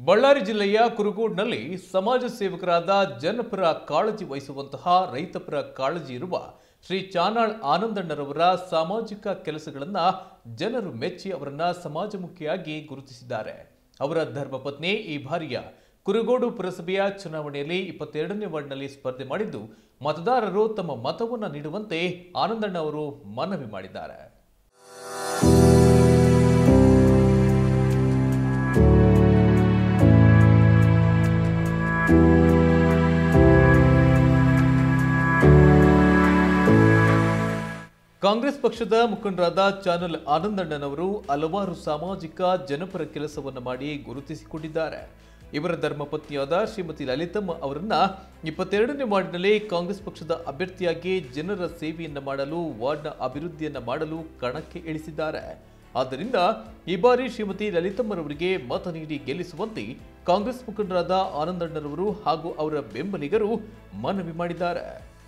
ಬಳ್ಳಾರಿ ಜಿಲ್ಲೆಯ ಕುರುಗೋಡ್ನಲ್ಲಿ ಸಮಾಜ ಸೇವಕರಾದ ಜನಪರ ಕಾಳಜಿ ವಹಿಸುವಂತಹ ರೈತಪರ ಕಾಳಜಿ ಇರುವ ಶ್ರೀ ಚಾನಾಳ್ ಆನಂದಣ್ಣರವರ ಸಾಮಾಜಿಕ ಕೆಲಸಗಳನ್ನ ಜನರು ಮೆಚ್ಚಿ ಅವರನ್ನ ಸಮಾಜಮುಖಿಯಾಗಿ ಗುರುತಿಸಿದ್ದಾರೆ ಅವರ ಧರ್ಮಪತ್ನಿ ಈ ಬಾರಿಯ ಕುರುಗೋಡು ಪುರಸಭೆಯ ಚುನಾವಣೆಯಲ್ಲಿ ಇಪ್ಪತ್ತೆರಡನೇ ವಾರ್ಡ್ನಲ್ಲಿ ಸ್ಪರ್ಧೆ ಮಾಡಿದ್ದು ಮತದಾರರು ತಮ್ಮ ಮತವನ್ನು ನೀಡುವಂತೆ ಆನಂದಣ್ಣ ಅವರು ಮನವಿ ಮಾಡಿದ್ದಾರೆ ಕಾಂಗ್ರೆಸ್ ಪಕ್ಷದ ಮುಖಂಡರಾದ ಚಾನಲ್ ಆನಂದಣ್ಣನವರು ಹಲವಾರು ಸಾಮಾಜಿಕ ಜನಪರ ಕೆಲಸವನ್ನು ಮಾಡಿ ಗುರುತಿಸಿಕೊಂಡಿದ್ದಾರೆ ಇವರ ಧರ್ಮಪತ್ನಿಯಾದ ಶ್ರೀಮತಿ ಲಲಿತಮ್ಮ ಅವರನ್ನ ಇಪ್ಪತ್ತೆರಡನೇ ವಾರ್ಡ್ನಲ್ಲಿ ಕಾಂಗ್ರೆಸ್ ಪಕ್ಷದ ಅಭ್ಯರ್ಥಿಯಾಗಿ ಜನರ ಸೇವೆಯನ್ನ ಮಾಡಲು ವಾರ್ಡ್ನ ಅಭಿವೃದ್ಧಿಯನ್ನ ಮಾಡಲು ಕಣಕ್ಕೆ ಇಳಿಸಿದ್ದಾರೆ ಆದ್ದರಿಂದ ಈ ಬಾರಿ ಶ್ರೀಮತಿ ಲಲಿತಮ್ಮರವರಿಗೆ ಮತ ನೀಡಿ ಗೆಲ್ಲಿಸುವಂತೆ ಕಾಂಗ್ರೆಸ್ ಮುಖಂಡರಾದ ಆನಂದಣ್ಣರವರು ಹಾಗೂ ಅವರ ಬೆಂಬಲಿಗರು ಮನವಿ ಮಾಡಿದ್ದಾರೆ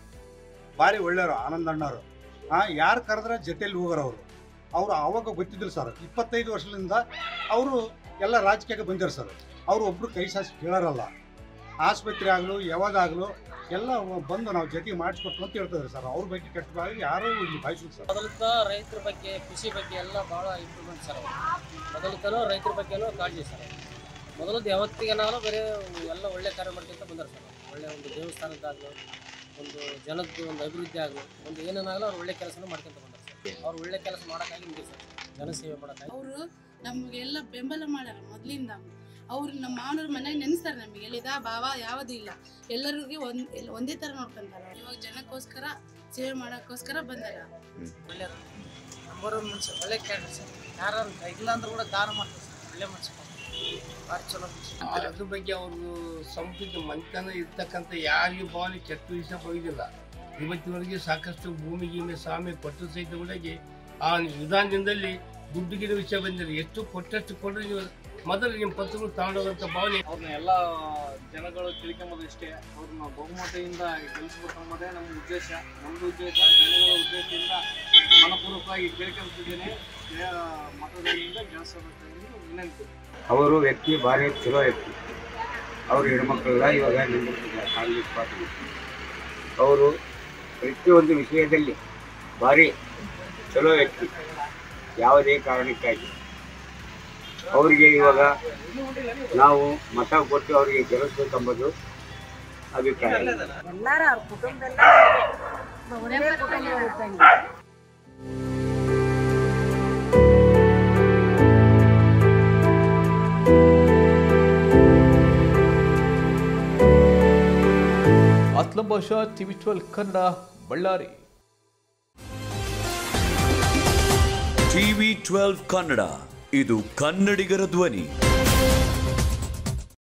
ಭಾರಿ ಒಳ್ಳೆಯವರು ಆನಂದಣ್ಣವರು ಆ ಯಾರು ಕರೆದ್ರೆ ಜೊತೆಲಿ ಹೋಗೋರು ಅವರು ಅವರು ಆವಾಗ ಗೊತ್ತಿದ್ರು ಸರ್ ಇಪ್ಪತ್ತೈದು ವರ್ಷದಿಂದ ಅವರು ಎಲ್ಲ ರಾಜಕೀಯಕ್ಕೆ ಬಂದಿರು ಸರ್ ಅವರು ಒಬ್ರು ಕೈ ಸಾಸಿ ಕೇಳೋರಲ್ಲ ಆಸ್ಪತ್ರೆ ಆಗಲು ಯಾವಾಗಾಗಲು ಎಲ್ಲ ಬಂದು ನಾವು ಜೊತೆಗೆ ಮಾಡಿಸ್ಕೊಟ್ಟು ಅಂತ ಹೇಳ್ತಿದ್ರು ಸರ್ ಅವ್ರ ಬಗ್ಗೆ ಕೆಟ್ಟ ಭಾಗ ಯಾರೂ ಇಲ್ಲಿ ಭಾವಿಸಿಲ್ಲ ಸರ್ ಮೊದಲಿದ್ದ ರೈತರ ಬಗ್ಗೆ ಕೃಷಿ ಬಗ್ಗೆ ಎಲ್ಲ ಭಾಳ ಇಂಪ್ರೂವ್ಮೆಂಟ್ ಸರ್ ಅವರು ಮೊದಲಿದ್ದನೂ ರೈತರ ಬಗ್ಗೆನೂ ಕಾಳಜಿ ಸರ್ ಅವ್ರು. ಮೊದಲದ್ದು ಯಾವತ್ತಿಗೇನಾದ್ರು ಬೇರೆ ಎಲ್ಲ ಒಳ್ಳೆ ಕಾರ್ಯ ಮಾಡ್ಕೊಂತ ಬಂದಾರೆ ಸರ್ ಅವ್ರು. ಒಳ್ಳೆ ಒಂದು ದೇವಸ್ಥಾನದ್ದಾಗಲು ಒಂದು ಜನದ್ದು ಒಂದು ಅಭಿವೃದ್ಧಿ ಆಗಲು ಒಂದು ಏನೇನಾಗಲೂ ಅವ್ರು ಒಳ್ಳೆ ಕೆಲಸನೂ ಮಾಡ್ಕೊಂತ ಬಂದಾರೆ ಸರ್ ಅವ್ರು ಒಳ್ಳೆ ಕೆಲಸ ಮಾಡೋಕ್ಕಾಗಿ ನಿಮಗೆ ಸರ್ ಜನಸೇವೆ ಮಾಡೋಕ್ಕಾಗಿ ಅವರು ನಮಗೆಲ್ಲ ಬೆಂಬಲ ಮಾಡ್ಯಾರ ಮೊದಲಿಂದ ಅವ್ರು ನಮ್ಮ ಮಾವನವ್ರ ಮನೆಗೆ ನೆನೆಸ್ತಾರೆ ನಮಗೆ ಎಲ್ಲಿದ ಭಾವ ಯಾವುದೂ ಇಲ್ಲ ಎಲ್ಲರಿಗೂ ಒಂದ್ ಎಲ್- ಒಂದೇ ಥರ ನೋಡ್ಕೊಂತಾರೆ ಇವಾಗ ಜನಕ್ಕೋಸ್ಕರ ಸೇವೆ ಮಾಡೋಕ್ಕೋಸ್ಕರ ಬಂದಾರ ಒಳ್ಳೆಯದು ನಂಬರ್ ಒನ್ ಮನುಷ್ಯ ಒಳ್ಳೆ ಕ್ಯಾಂಡಿಡೇಟ್ ಸರ್ ಯಾರು ಇಲ್ಲ ಅಂದ್ರೂ ಕೂಡ ದಾನ ಮಾಡ್ತಾರೆ ಸರ್ ಒಳ್ಳೆ ಮನುಷ್ಯ ಭಾರಿ ಚಲೋ ಮನುಷ್ಯ ಅದ್ರ ಬಗ್ಗೆ ಅವ್ರದ್ದು ಸಂಸ್ಕೃತಿ ಮನೆತನ ಇರ್ತಕ್ಕಂಥ ಯಾರಿಗೂ ಭಾವನೆ ಕೆಟ್ಟ ವಿಷಯ ಬರೋದಿಲ್ಲ ಇವತ್ತಿನವರೆಗೆ ಸಾಕಷ್ಟು ಭೂಮಿ ಗೀಮೆ ಸ್ವಾಮಿ ಕೊಟ್ಟು ಸಹಿತ ಕೂಡ ಆ ವಿಧಾನದಿಂದಲೇ ದುಡ್ಡಿಗಿನ ವಿಷಯ ಬಂದಿದೆ ಎಷ್ಟು ಕೊಟ್ಟಷ್ಟು ಕೊಟ್ಟರೆ ನೀವು ಮೊದಲು ನಿಮ್ಮ ಪತ್ರಗಳು ತಗೊಂಡೋಗಂತ ಭಾವನೆ ಅವ್ರನ್ನ ಎಲ್ಲ ಜನಗಳು ತಿಳ್ಕೊಂಬೋದು ಇಷ್ಟೇ ಅವ್ರನ್ನ ಬಹುಮತದಿಂದ ಗೆಲ್ಲಿಸ್ಬೇಕು ಅನ್ನೋದೇ ನಮ್ಮ ಉದ್ದೇಶ ನಮ್ಮದು ಉದ್ದೇಶ ಜನಗಳ ಉದ್ದೇಶದಿಂದ ಮನಪೂರ್ವಕವಾಗಿ ಕೇಳ್ಕೊಂತಿದ್ದೇನೆ ಮತದಾರರಿಂದ ಗೆಲ್ಲಿಸಬೇಕೆಂದು ವಿನಂತಿ ಅವರು ವ್ಯಕ್ತಿ ಭಾರಿ ಚಲೋ ವ್ಯಕ್ತಿ ಅವರು ಹೆಣ್ಮಕ್ಳೆಲ್ಲ ಇವಾಗ ನಿಂದಿರ್ತಿದ್ದಾರೆ ಕಾಂಗ್ರೆಸ್ ಪಾರ್ಟಿ ಅವರು ಪ್ರತಿಯೊಂದು ವಿಷಯದಲ್ಲಿ ಭಾರಿ ಚಲೋ ವ್ಯಕ್ತಿ ಯಾವುದೇ ಕಾರಣಕ್ಕಾಗಿ ಅವರಿಗೆ ಇವಾಗ ನಾವು ಮತ ಕೊಟ್ಟು ಅವರಿಗೆ ಗೆಲ್ಲಿಸ್ಬೇಕೆಂಬುದು ಅಭಿಪ್ರಾಯ ಎಲ್ಲಾರ ಅವ್ರ ಕುಟುಂಬದಲ್ಲಿ ಒಂದೇ ಕುಟುಂಬ ಇದ್ದಂಗೆ Aslam Basha TV twelve Kannada Ballari TV twelve Kannada ಇದು ಕನ್ನಡಿಗರ ಧ್ವನಿ